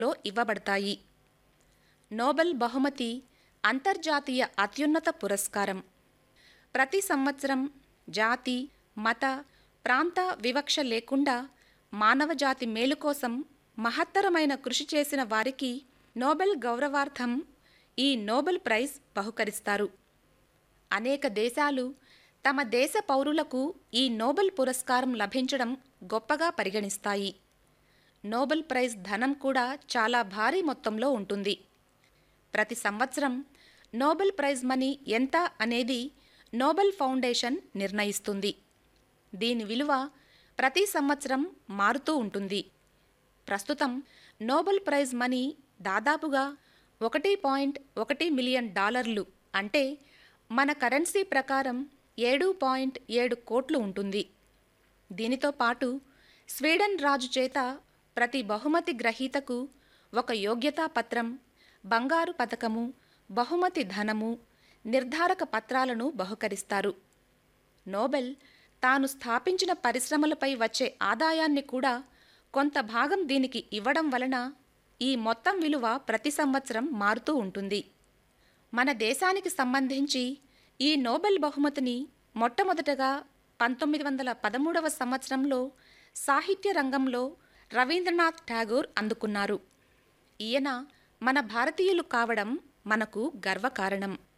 లో ఇవ్వబడతాయి నోబెల్ బహుమతి అంతర్జాతీయ అత్యున్నత పురస్కారం ప్రతి సంవత్సరం జాతి మత ప్రాంత వివక్ష లేకుండా మానవజాతి మేలు కోసం మహత్తరమైన కృషి చేసిన వారికి నోబెల్ గౌరవార్థం ఈ నోబెల్ ప్రైజ్ బహుకరిస్తారు అనేక దేశాలు తమ దేశ పౌరులకు ఈ నోబెల్ పురస్కారం లభించడం గొప్పగా పరిగణిస్తాయి నోబెల్ ప్రైజ్ ధనం కూడా చాలా భారీ మొత్తంలో ఉంటుంది ప్రతి సంవత్సరం నోబెల్ ప్రైజ్ మనీ ఎంత అనేది నోబెల్ ఫౌండేషన్ నిర్ణయిస్తుంది దీని విలువ ప్రతి సంవత్సరం మారుతూ ఉంటుంది ప్రస్తుతం నోబెల్ ప్రైజ్ మనీ దాదాపుగా ఒకటి పాయింట్ ఒకటి మిలియన్ డాలర్లు అంటే మన కరెన్సీ ప్రకారం ఏడు పాయింట్ ఏడు కోట్లు ఉంటుంది దీనితో పాటు స్వీడన్ రాజు చేత ప్రతి బహుమతి గ్రహీతకు ఒక యోగ్యతా పత్రం బంగారు పథకము బహుమతి ధనము నిర్ధారక పత్రాలను బహుకరిస్తారు నోబెల్ తాను స్థాపించిన పరిశ్రమలపై వచ్చే ఆదాయాన్ని కూడా కొంత భాగం దీనికి ఇవ్వడం వలన ఈ మొత్తం విలువ ప్రతి సంవత్సరం మారుతూ ఉంటుంది మన దేశానికి సంబంధించి ఈ నోబెల్ బహుమతిని మొట్టమొదటగా పంతొమ్మిది వందల పదమూడవ సంవత్సరంలో సాహిత్య రంగంలో రవీంద్రనాథ్ ఠాగూర్ అందుకున్నారు ఈయన మన భారతీయులు కావడం మనకు గర్వకారణం